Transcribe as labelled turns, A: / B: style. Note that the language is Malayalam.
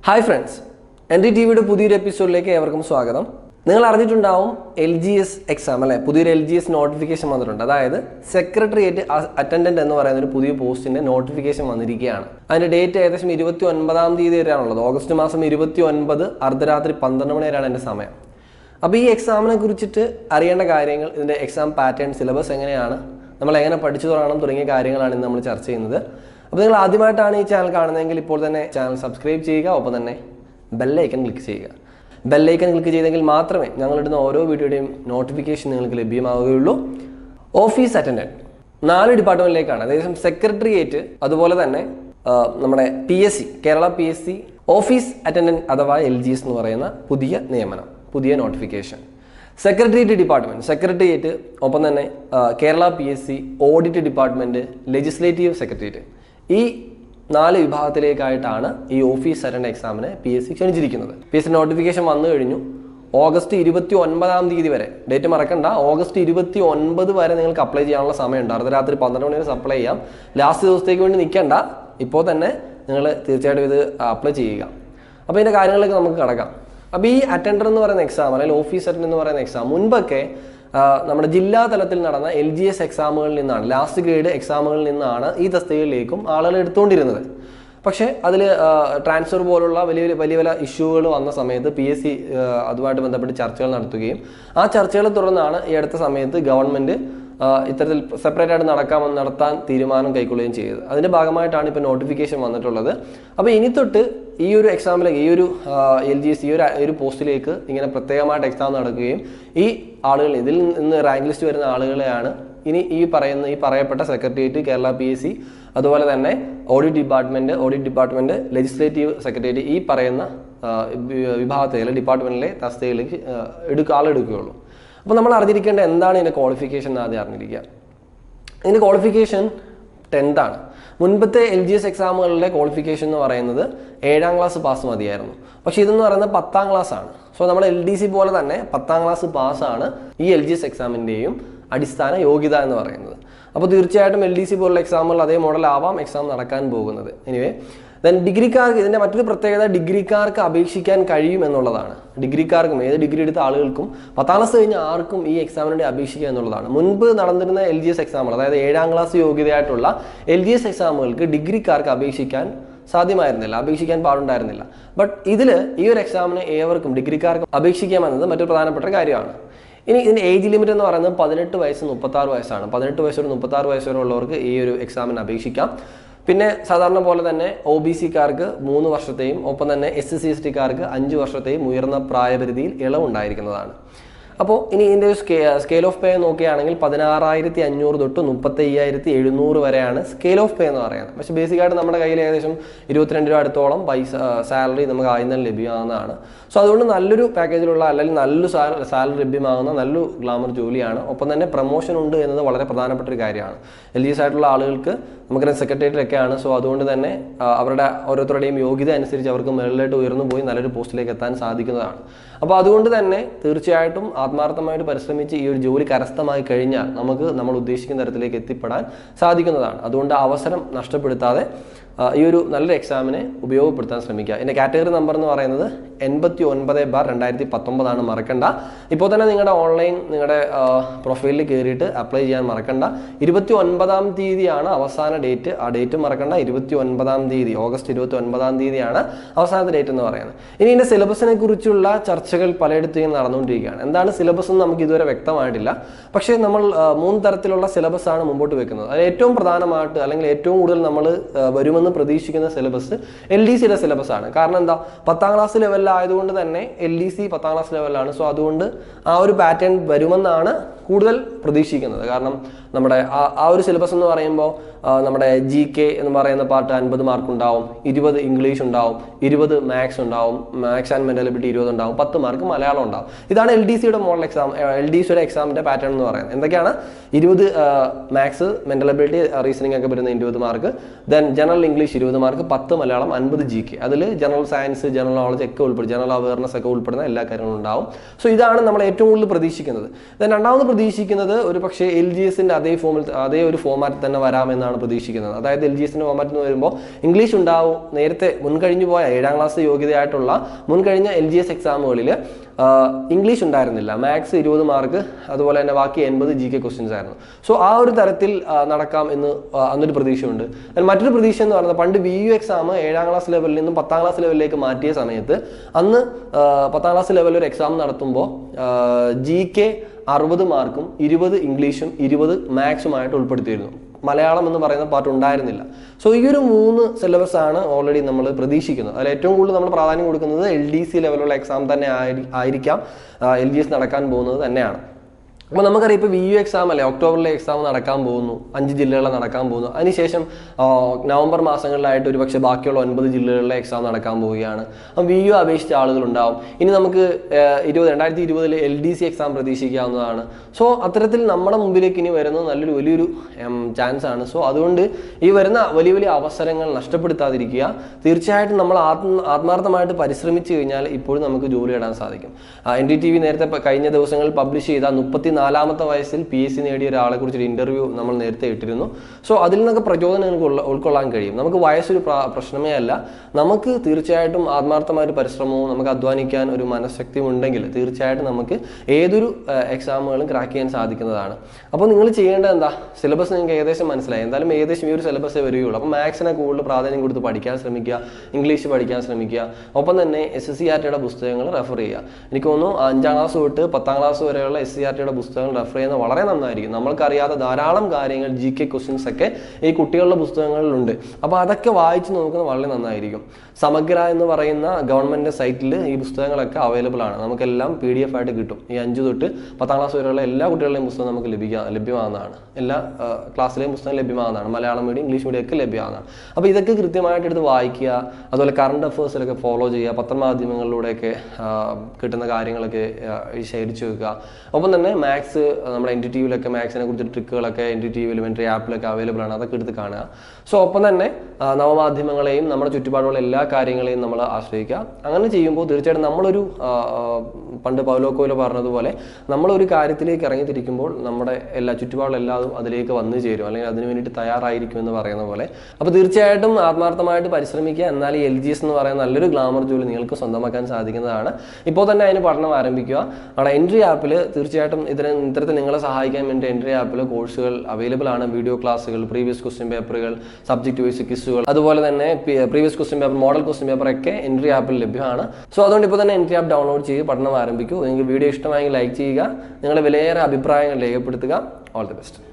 A: hi friends N D T വിയുടെ പുതിയൊരു എപ്പിസോഡിലേക്ക് ഏവർക്കും സ്വാഗതം നിങ്ങൾ അറിഞ്ഞിട്ടുണ്ടാവും എൽ ജി എസ് എക്സാം അല്ലെ പുതിയൊരു എൽ ജി എസ് നോട്ടിഫിക്കേഷൻ വന്നിട്ടുണ്ട് അതായത് സെക്രട്ടേറിയറ്റ് അറ്റൻഡന്റ് എന്ന് പറയുന്ന ഒരു പുതിയ പോസ്റ്റിന്റെ നോട്ടിഫിക്കേഷൻ വന്നിരിക്കുകയാണ് അതിന്റെ ഡേറ്റ് ഏകദേശം ഇരുപത്തി ഒൻപതാം തീയതി വരെയാണുള്ളത് ഓഗസ്റ്റ് മാസം ഇരുപത്തി ഒൻപത് അർദ്ധരാത്രി പന്ത്രണ്ട് മണി വരെയാണ് എൻ്റെ സമയം അപ്പോൾ ഈ എക്സാമിനെ കുറിച്ചിട്ട് അറിയേണ്ട കാര്യങ്ങൾ ഇതിൻ്റെ എക്സാം പാറ്റേൺ സിലബസ് എങ്ങനെയാണ് നമ്മൾ എങ്ങനെ പഠിച്ചു തുടങ്ങണം തുടങ്ങിയ കാര്യങ്ങളാണ് ഇന്ന് നമ്മൾ ചർച്ച ചെയ്യുന്നത് അപ്പോൾ നിങ്ങൾ ആദ്യമായിട്ടാണ് ഈ ചാനൽ കാണുന്നതെങ്കിൽ ഇപ്പോൾ തന്നെ ചാനൽ സബ്സ്ക്രൈബ് ചെയ്യുക ഒപ്പം തന്നെ ബെല്ലൈക്കൺ ക്ലിക്ക് ചെയ്യുക ബെല്ലൈക്കൺ ക്ലിക്ക് ചെയ്തെങ്കിൽ മാത്രമേ ഞങ്ങളിടുന്ന ഓരോ വീഡിയോയുടെയും നോട്ടിഫിക്കേഷൻ നിങ്ങൾക്ക് ലഭ്യമാവുകയുള്ളൂ ഓഫീസ് അറ്റൻഡൻറ്റ് നാല് ഡിപ്പാർട്ട്മെന്റിലേക്കാണ് അതായത് സെക്രട്ടേറിയറ്റ് അതുപോലെ തന്നെ ആ, നമ്മുടെ P S C Kerala P S C office attendant അഥവാ എൽ ജി എസ് എന്ന് പറയുന്ന പുതിയ നിയമനം പുതിയ നോട്ടിഫിക്കേഷൻ സെക്രട്ടേറിയറ്റ് ഡിപ്പാർട്ട്മെന്റ് സെക്രട്ടേറിയറ്റ് ഒപ്പം തന്നെ ആ, Kerala P S C audit department legislative secretariat ഈ നാല് വിഭാഗത്തിലേക്കായിട്ടാണ് ഈ ഓഫീസ് അറ്റൻഡ് എക്സാമിന് പി എസ് സി ക്ഷണിച്ചിരിക്കുന്നത് പി എസ് സി നോട്ടിഫിക്കേഷൻ വന്നു കഴിഞ്ഞു ഓഗസ്റ്റ് ഇരുപത്തി ഒൻപതാം തീയതി വരെ ഡേറ്റ് മറക്കണ്ട ഓഗസ്റ്റ് ഇരുപത്തി ഒൻപത് വരെ നിങ്ങൾക്ക് അപ്ലൈ ചെയ്യാനുള്ള സമയമുണ്ട് അർദ്ധരാത്രി പന്ത്രണ്ട് മണി വരെ അപ്ലൈ ചെയ്യാം ലാസ്റ്റ് ദിവസത്തേക്ക് വേണ്ടി നിൽക്കണ്ട ഇപ്പോൾ തന്നെ നിങ്ങൾ തീർച്ചയായിട്ടും ഇത് അപ്ലൈ ചെയ്യുക അപ്പോൾ ഇതിൻ്റെ കാര്യങ്ങളിലേക്ക് നമുക്ക് കടക്കാം അപ്പോൾ ഈ അറ്റൻഡർ എന്ന് പറയുന്ന എക്സാം അല്ലെങ്കിൽ ഓഫീസ് അറ്റൻഡർ എന്ന് പറയുന്ന എക്സാം മുൻപൊക്കെ ആ, നമ്മുടെ ജില്ലാ തലത്തിൽ നടന്ന എൽ ജി എസ് എക്സാമുകളിൽ നിന്നാണ് ലാസ്റ്റ് ഗ്രേഡ് എക്സാമുകളിൽ നിന്നാണ് ഈ തസ്തികയിലേക്കും ആളുകൾ എടുത്തുകൊണ്ടിരുന്നത് പക്ഷേ അതിൽ ട്രാൻസ്ഫർ പോലുള്ള വലിയ വലിയ വലിയ വലിയ ഇഷ്യൂകൾ വന്ന സമയത്ത് പി എസ് സി അതുമായിട്ട് ബന്ധപ്പെട്ട് ചർച്ചകൾ നടത്തുകയും ആ ചർച്ചകളെ തുടർന്നാണ് ഈ അടുത്ത സമയത്ത് ഗവൺമെൻറ് ഇത്തരത്തിൽ സെപ്പറേറ്റ് ആയിട്ട് നടക്കാമെന്ന് നടത്താൻ തീരുമാനം കൈക്കൊള്ളുകയും ചെയ്തത് അതിൻ്റെ ഭാഗമായിട്ടാണ് ഇപ്പോൾ നോട്ടിഫിക്കേഷൻ വന്നിട്ടുള്ളത് അപ്പോൾ ഇനി തൊട്ട് ഈ ഒരു എക്സാമിലേക്ക് ഈ ഒരു എൽ ജി എസ് ഈ ഒരു ഈ ഒരു പോസ്റ്റിലേക്ക് ഇങ്ങനെ പ്രത്യേകമായിട്ട് എക്സാം നടക്കുകയും ഈ ആളുകൾ ഇതിൽ നിന്ന് റാങ്ക് ലിസ്റ്റ് വരുന്ന ആളുകളെയാണ് ഇനി ഈ പറയുന്ന ഈ പറയപ്പെട്ട secretariat Kerala P S C അതുപോലെ തന്നെ audit department audit department legislative secretariat ഈ പറയുന്ന ആ, വി- വിഭാഗത്തിലെ ഡിപ്പാർട്ട്മെന്റിലെ തസ്തികയിലേക്ക് ആ, എടുക്കുക ആളെടുക്കുകയുള്ളൂ അപ്പോൾ നമ്മൾ അറിഞ്ഞിരിക്കേണ്ട എന്താണ് ഇതിന്റെ ക്വാളിഫിക്കേഷൻ എന്ന് ആദ്യം അറിഞ്ഞിരിക്കുക ഇതിന്റെ ക്വാളിഫിക്കേഷൻ ടെൻത്ത് ആണ് മുൻപത്തെ എൽ ജി എസ് എക്സാമുകളിലെ ക്വാളിഫിക്കേഷൻ എന്ന് പറയുന്നത് ഏഴാം ക്ലാസ് പാസ് മതിയായിരുന്നു പക്ഷേ ഇതെന്ന് പറയുന്നത് പത്താം ക്ലാസ് ആണ് സോ നമ്മൾ എൽ ഡി സി പോലെ തന്നെ പത്താം ക്ലാസ് പാസ്സാണ് ഈ എൽ ജി എസ് എക്സാമിൻ്റെയും അടിസ്ഥാന യോഗ്യത എന്ന് പറയുന്നത് അപ്പോൾ തീർച്ചയായിട്ടും എൽ ഡി സി പോലുള്ള എക്സാമുകൾ അതേ മോഡലാവാം എക്സാം നടക്കാൻ പോകുന്നത് എനിവേ ദെൻ ഡിഗ്രിക്കാർക്ക് ഇതിൻ്റെ മറ്റൊരു പ്രത്യേകത ഡിഗ്രിക്കാർക്ക് അപേക്ഷിക്കാൻ കഴിയും എന്നുള്ളതാണ് ഡിഗ്രിക്കാർക്കും ഏത് ഡിഗ്രി എടുത്ത ആളുകൾക്കും പത്താം ക്ലാസ് കഴിഞ്ഞ ആർക്കും ഈ എക്സാമിന് വേണ്ടി അപേക്ഷിക്കുക എന്നുള്ളതാണ് മുൻപ് നടന്നിരുന്ന എൽ ജി എസ് എക്സാമുകൾ അതായത് ഏഴാം ക്ലാസ് യോഗ്യതയായിട്ടുള്ള എൽ ജി എസ് എക്സാമുകൾക്ക് ഡിഗ്രിക്കാർക്ക് അപേക്ഷിക്കാൻ സാധ്യമായിരുന്നില്ല അപേക്ഷിക്കാൻ പാടുണ്ടായിരുന്നില്ല ബട്ട് ഇതിൽ ഈ ഒരു എക്സാമിന് ഏവർക്കും ഡിഗ്രിക്കാർക്ക് അപേക്ഷിക്കാമെന്നത് മറ്റൊരു പ്രധാനപ്പെട്ട കാര്യമാണ് ഇനി ഇതിന്റെ ഏജ് ലിമിറ്റ് എന്ന് പറയുന്നത് പതിനെട്ട് വയസ്സ് മുപ്പത്തി ആറ് വയസ്സാണ് പതിനെട്ട് വയസ്സ് ഒരു മുപ്പത്തി ആറ് വയസ്സ് വരെ ഉള്ളവർക്ക് ഈ ഒരു എക്സാമിന് അപേക്ഷിക്കാം പിന്നെ സാധാരണ പോലെ തന്നെ ഒ ബി സിക്കാർക്ക് മൂന്ന് വർഷത്തെയും ഒപ്പം തന്നെ എസ് സി എസ് ടിക്കാർക്ക് അഞ്ച് വർഷത്തെയും ഉയർന്ന പ്രായപരിധിയിൽ ഇളവുണ്ടായിരിക്കുന്നതാണ് അപ്പോൾ ഇനി ഇതിൻ്റെ ഒരു സ്കേ സ്കെയിൽ ഓഫ് പേ നോക്കുകയാണെങ്കിൽ പതിനാറായിരത്തി അഞ്ഞൂറ് തൊട്ട് മുപ്പത്തി അയ്യായിരത്തി എഴുന്നൂറ് വരെയാണ് സ്കെയിൽ ഓഫ് പേ എന്ന് പറയുന്നത് പക്ഷേ ബേസിക്കായിട്ട് നമ്മുടെ കയ്യിൽ ഏകദേശം ഇരുപത്തിരണ്ട് രൂപ അടുത്തോളം പൈസ സാലറി നമുക്ക് ആദ്യം തന്നെ ലഭ്യമാകുന്നതാണ് സോ അതുകൊണ്ട് നല്ലൊരു പാക്കേജിലുള്ള അല്ലെങ്കിൽ നല്ലൊരു സാലറി ലഭ്യമാകുന്ന നല്ലൊരു ഗ്ലാമർ ജോലിയാണ് ഒപ്പം തന്നെ പ്രൊമോഷൻ ഉണ്ട് എന്നത് വളരെ പ്രധാനപ്പെട്ട ഒരു കാര്യമാണ് എൽ ജി എസ് ആയിട്ടുള്ള ആളുകൾക്ക് നമുക്കറിയാം സെക്രട്ടേറിയറ്റൊക്കെയാണ് സോ അതുകൊണ്ട് തന്നെ ആ, അവരുടെ ഓരോരുത്തരുടെയും യോഗ്യത അനുസരിച്ച് അവർക്ക് മുകളിലോട്ട് ഉയർന്നു പോയി നല്ലൊരു പോസ്റ്റിലേക്ക് എത്താൻ സാധിക്കുന്നതാണ് അപ്പോൾ അതുകൊണ്ട് തന്നെ തീർച്ചയായിട്ടും ആത്മാർത്ഥമായിട്ട് പരിശ്രമിച്ച് ഈ ഒരു ജോലി കരസ്ഥമായി കഴിഞ്ഞാൽ നമുക്ക് നമ്മൾ ഉദ്ദേശിക്കുന്ന തരത്തിലേക്ക് എത്തിപ്പെടാൻ സാധിക്കുന്നതാണ് അതുകൊണ്ട് ആ അവസരം നഷ്ടപ്പെടുത്താതെ ആ, ഈ ഒരു നല്ലൊരു എക്സാമിനെ ഉപയോഗപ്പെടുത്താൻ ശ്രമിക്കുക എൻ്റെ കാറ്റഗറി നമ്പർ എന്ന് പറയുന്നത് എൺപത്തി ഒൻപത് ബാർ രണ്ടായിരത്തി പത്തൊമ്പതാണ് മറക്കണ്ട ഇപ്പോൾ തന്നെ നിങ്ങളുടെ ഓൺലൈൻ നിങ്ങളുടെ പ്രൊഫൈലിൽ കയറിയിട്ട് അപ്ലൈ ചെയ്യാൻ മറക്കണ്ട ഇരുപത്തി ഒൻപതാം തീയതിയാണ് അവസാന ഡേറ്റ് ആ ഡേറ്റ് മറക്കണ്ട ഇരുപത്തി ഒൻപതാം തീയതി ഓഗസ്റ്റ് ഇരുപത്തി ഒൻപതാം തീയതിയാണ് അവസാനത്തെ ഡേറ്റ് എന്ന് പറയുന്നത് ഇനി ഇതിൻ്റെ സിലബസിനെ കുറിച്ചുള്ള ചർച്ചകൾ പലയിടത്തും ഇങ്ങനെ നടന്നുകൊണ്ടിരിക്കുകയാണ് എന്താണ് സിലബസ് എന്ന് നമുക്ക് ഇതുവരെ വ്യക്തമായിട്ടില്ല പക്ഷേ നമ്മൾ ആ, മൂന്ന് തരത്തിലുള്ള സിലബസ് ആണ് മുമ്പോട്ട് വെക്കുന്നത് അതിൽ ഏറ്റവും പ്രധാനമായിട്ട് അല്ലെങ്കിൽ ഏറ്റവും കൂടുതൽ നമ്മൾ വരുമെന്ന് പ്രതീക്ഷിക്കുന്ന സിലബസ് എൽ ഡി സിയുടെ സിലബസ് ആണ് കാരണം എന്താ പത്താം ക്ലാസ് ലെവലിലായതുകൊണ്ട് തന്നെ എൽ ഡി സി പത്താം ക്ലാസ് ലെവലിലാണ് സോ അതുകൊണ്ട് ആ ഒരു പാറ്റേൺ വരുമെന്നാണ് കൂടുതൽ പ്രതീക്ഷിക്കുന്നത് കാരണം നമ്മുടെ ആ- ആ ഒരു സിലബസ് എന്ന് പറയുമ്പോൾ ആ, നമ്മുടെ ജി കെ എന്ന് പറയുന്ന പാർട്ട് അൻപത് മാർക്ക് ഉണ്ടാവും ഇരുപത് ഇംഗ്ലീഷ് ഉണ്ടാവും ഇരുപത് മാത്സ് ഉണ്ടാവും മാത്സ് ആൻഡ് മെന്റൽ എബിലിറ്റി ഇരുപത് ഉണ്ടാവും പത്ത് മാർക്ക് മലയാളം ഉണ്ടാവും ഇതാണ് എൽ ഡി സിയുടെ മോഡൽ എക്സാം എൽ ഡി സിയുടെ എക്സാമിന്റെ പാറ്റേൺ എന്ന് പറയുന്നത് എന്തൊക്കെയാണ് ഇരുപത് മാത്സ് മെന്റൽ എബിലിറ്റി റീസണിംഗ് ഒക്കെ വരുന്ന ഇരുപത് മാർക്ക് ദെൻ ജനറൽ ഇംഗ്ലീഷ് ഇരുപത് മാർക്ക് പത്ത് മലയാളം അൻപത് ജി കെ അതിൽ ജനറൽ സയൻസ് ജനറൽ നോളജ് ഒക്കെ ഉൾപ്പെടും ജനറൽ അവയർനെസ് ഒക്കെ ഉൾപ്പെടുന്ന എല്ലാ കാര്യങ്ങളും ഉണ്ടാവും സോ ഇതാണ് നമ്മൾ ഏറ്റവും കൂടുതൽ പ്രതീക്ഷിക്കുന്നത് ദെൻ രണ്ടാമത് പ്രതീക്ഷിക്കുന്നത് ഒരു പക്ഷേ എൽ ജി എസിന്റെ അതേ ഫോമിൽ അതേ ഒരു ഫോമാറ്റിൽ തന്നെ വരാമെന്നാണ് എന്നാണ് പ്രതീക്ഷിക്കുന്നത് അതായത് എൽ ജി എസിൻ്റെ ഫോമാറ്റ് എന്ന് വരുമ്പോൾ ഇംഗ്ലീഷ് ഉണ്ടാവും നേരത്തെ മുൻകഴിഞ്ഞു പോയ ഏഴാം ക്ലാസ് യോഗ്യതയായിട്ടുള്ള മുൻകഴിഞ്ഞ എൽ ജി എസ് എക്സാമുകളിൽ ഇംഗ്ലീഷ് ഉണ്ടായിരുന്നില്ല മാത്സ് ഇരുപത് മാർക്ക് അതുപോലെ തന്നെ ബാക്കി എൺപത് ജി കെ ക്വസ്റ്റ്യൻസ് ആയിരുന്നു സോ ആ ഒരു തരത്തിൽ ആ, നടക്കാം എന്ന് ആ, അന്നൊരു പ്രതീക്ഷയുണ്ട് എന്നാൽ മറ്റൊരു പ്രതീക്ഷ എന്ന് പറയുന്നത് പണ്ട് ബി യു എക്സാം ഏഴാം ക്ലാസ് ലെവലിൽ നിന്നും പത്താം ക്ലാസ് ലെവലിലേക്ക് മാറ്റിയ സമയത്ത് അന്ന് ആ, പത്താം ക്ലാസ് ലെവലിൽ ഒരു എക്സാം നടത്തുമ്പോൾ ജി കെ അറുപത് മാർക്കും ഇരുപത് ഇംഗ്ലീഷും ഇരുപത് മാത്സുമായിട്ട് ഉൾപ്പെടുത്തിയിരുന്നു മലയാളം എന്ന് പറയുന്ന പാർട്ട് ഉണ്ടായിരുന്നില്ല സോ ഈ ഒരു മൂന്ന് സിലബസ് ആണ് ഓൾറെഡി നമ്മൾ പ്രതീക്ഷിക്കുന്നത് അതിൽ ഏറ്റവും കൂടുതൽ നമ്മൾ പ്രാധാന്യം കൊടുക്കുന്നത് എൽ ഡി സി ലെവലുള്ള എക്സാം തന്നെ ആയിരി- ആയിരിക്കാം എൽ ജി എസ് നടക്കാൻ പോകുന്നത് തന്നെയാണ് അപ്പോൾ നമുക്കറിയാം ഇപ്പോൾ വി യു എക്സാം അല്ലേ ഒക്ടോബറിലെ എക്സാം നടക്കാൻ പോകുന്നു അഞ്ച് ജില്ലകളിൽ നടക്കാൻ പോകുന്നു അതിനുശേഷം ആ, നവംബർ മാസങ്ങളിലായിട്ട് ഒരുപക്ഷെ ബാക്കിയുള്ള ഒൻപത് ജില്ലകളിലെ എക്സാം നടക്കാൻ പോവുകയാണ് അപ്പം വി യു അപേക്ഷിച്ച ആളുകളുണ്ടാവും ഇനി നമുക്ക് ആ, ഇരുപത് രണ്ടായിരത്തി ഇരുപതിൽ എൽ ഡി സി എക്സാം പ്രതീക്ഷിക്കാവുന്നതാണ് സോ അത്തരത്തിൽ നമ്മുടെ മുമ്പിലേക്ക് ഇനി വരുന്നത് നല്ലൊരു വലിയൊരു ചാൻസ് ആണ് സോ അതുകൊണ്ട് ഈ വരുന്ന വലിയ വലിയ അവസരങ്ങൾ നഷ്ടപ്പെടുത്താതിരിക്കുക തീർച്ചയായിട്ടും നമ്മൾ ആത്മ ആത്മാർത്ഥമായിട്ട് പരിശ്രമിച്ചു കഴിഞ്ഞാൽ ഇപ്പോഴും നമുക്ക് ജോലി നേടാൻ സാധിക്കും എൻ ഡി ടി വി നേരത്തെ പ- കഴിഞ്ഞ ദിവസങ്ങളിൽ പബ്ലിഷ് ചെയ്ത മുപ്പത്തിനാലാമത്തെ വയസ്സിൽ പി എസ് സി നേടിയ ഒരാളെ കുറിച്ചൊരു ഇന്റർവ്യൂ നമ്മൾ നേരത്തെ ഇട്ടിരുന്നു സോ അതിൽ നിന്നൊക്കെ പ്രചോദനം നമുക്ക് ഉള്ള- ഉൾക്കൊള്ളാൻ കഴിയും നമുക്ക് വയസ്സൊരു പ്ര- പ്രശ്നമേ അല്ല നമുക്ക് തീർച്ചയായിട്ടും ആത്മാർത്ഥമായിട്ട് പരിശ്രമവും നമുക്ക് അധ്വാനിക്കാൻ ഒരു മനഃശക്തിയും ഉണ്ടെങ്കിൽ തീർച്ചയായിട്ടും നമുക്ക് ഏതൊരു എക്സാമുകളും ക്രാക്ക് ചെയ്യാൻ സാധിക്കുന്നതാണ് അപ്പോൾ നിങ്ങൾ ചെയ്യേണ്ടത് എന്താ സിലബസ് നിങ്ങൾക്ക് ഏകദേശം മനസ്സിലായി എന്തായാലും ഏകദേശം ഈ ഒരു സിലബസേ വരികയുള്ളൂ അപ്പോൾ മാത്സിനെ കൂടുതൽ പ്രാധാന്യം കൊടുത്ത് പഠിക്കാൻ ശ്രമിക്കുക ഇംഗ്ലീഷ് പഠിക്കാൻ ശ്രമിക്കുക ഒപ്പം തന്നെ എസ് എസ് സി ആർ ടിയുടെ പുസ്തകങ്ങൾ റെഫർ ചെയ്യുക എനിക്ക് തോന്നുന്നു അഞ്ചാം ക്ലാസ് തൊട്ട് പത്താം ക്ലാസ് വരെയുള്ള എസ് സി ആർ ടിയുടെ പുസ്തകങ്ങൾ റെഫർ ചെയ്യുന്നത് വളരെ നന്നായിരിക്കും നമ്മൾക്കറിയാത്ത ധാരാളം കാര്യങ്ങൾ ജി കെ ക്വസ്റ്റ്യൻസ് ഒക്കെ ഈ കുട്ടികളുടെ പുസ്തകങ്ങളിലുണ്ട് അപ്പോൾ അതൊക്കെ വായിച്ച് നോക്കുന്നത് വളരെ നന്നായിരിക്കും സമഗ്ര എന്ന് പറയുന്ന ഗവൺമെൻറ് സൈറ്റിൽ ഈ പുസ്തകങ്ങളൊക്കെ അവൈലബിൾ ആണ് നമുക്കെല്ലാം പി ഡി എഫ് ആയിട്ട് കിട്ടും ഈ അഞ്ച് തൊട്ട് പത്താം ക്ലാസ് വരെയുള്ള എല്ലാ കുട്ടികളുടെയും പുസ്തകം നമുക്ക് ലഭിക്കുക ലഭ്യമാകുന്നതാണ് എല്ലാ ആ, ക്ലാസ്സിലെയും പുസ്തകം ലഭ്യമാകുന്നതാണ് മലയാളം മീഡിയം ഇംഗ്ലീഷ് മീഡിയം ഒക്കെ ലഭ്യമാകുന്നതാണ് അപ്പോൾ ഇതൊക്കെ കൃത്യമായിട്ട് എടുത്ത് വായിക്കുക അതുപോലെ കറണ്ട് അഫേഴ്സിലൊക്കെ ഫോളോ ചെയ്യുക പത്രമാധ്യമങ്ങളിലൂടെയൊക്കെ ആ, കിട്ടുന്ന കാര്യങ്ങളൊക്കെ ആ, ശേഖരിച്ച് വെക്കുക ഒപ്പം തന്നെ മാത്സ് നമ്മുടെ എൻ ഡി ടി വിയിലൊക്കെ മാത്സിനെ കുറിച്ച് ട്രിക്കുകളൊക്കെ N D T V elementary ആപ്പിലൊക്കെ അവൈലബിൾ ആണ് അതൊക്കെ എടുത്ത് കാണുക സോ ഒപ്പം തന്നെ ആ, നവമാധ്യമങ്ങളെയും നമ്മുടെ ചുറ്റുപാടുള്ള എല്ലാ കാര്യങ്ങളെയും നമ്മൾ ആശ്രയിക്കുക അങ്ങനെ ചെയ്യുമ്പോൾ തീർച്ചയായിട്ടും നമ്മളൊരു ആ, ആ, പണ്ട് പൗലോ കോയിലോ പറഞ്ഞതുപോലെ നമ്മളൊരു കാര്യത്തിലേക്ക് ഇറങ്ങിത്തിരിക്കുമ്പോൾ നമ്മുടെ എല്ലാ ചുറ്റുപാടുള്ള എല്ലാതും അതിലേക്ക് വന്നു ചേരും അല്ലെങ്കിൽ അതിന് വേണ്ടിയിട്ട് തയ്യാറായിരിക്കും എന്ന് പറയുന്ന പോലെ അപ്പോൾ തീർച്ചയായിട്ടും ആത്മാർത്ഥമായിട്ട് പരിശ്രമിക്കുക എന്നാൽ ഈ എൽ ജി എസ് എന്ന് പറയുന്ന നല്ലൊരു ഗ്ലാമർ ജോലി നിങ്ങൾക്ക് സ്വന്തമാക്കാൻ സാധിക്കുന്നതാണ് ഇപ്പോൾ തന്നെ അതിന് പഠനം ആരംഭിക്കുക നമ്മുടെ എൻട്രി ആപ്പിൽ തീർച്ചയായിട്ടും ഇതിന് ഇത്തരത്തിൽ നിങ്ങളെ സഹായിക്കാൻ വേണ്ടി എൻട്രി ആപ്പിൽ കോഴ്സുകൾ അവൈലബിൾ ആണ് വീഡിയോ ക്ലാസ്സുകൾ പ്രീവിയസ് ക്വസ്റ്റ്യൻ പേപ്പറുകൾ സബ്ജക്ട് വൈസ് ക്വിസുകൾ അതുപോലെ തന്നെ previous question paper model question paper ഒക്കെ എൻട്രി ആപ്പിൽ ലഭ്യമാണ് സോ അതുകൊണ്ട് ഇപ്പോൾ തന്നെ എൻട്രി ആപ്പ് ഡൗൺലോഡ് ചെയ്ത് പഠനം ആരംഭിക്കൂ നിങ്ങൾക്ക് വീഡിയോ ഇഷ്ടമായെങ്കിൽ ലൈക്ക് ചെയ്യുക നിങ്ങളുടെ വിലയേറെ അഭിപ്രായങ്ങൾ രേഖപ്പെടുത്തുക ഓൾ ദി ബെസ്റ്റ്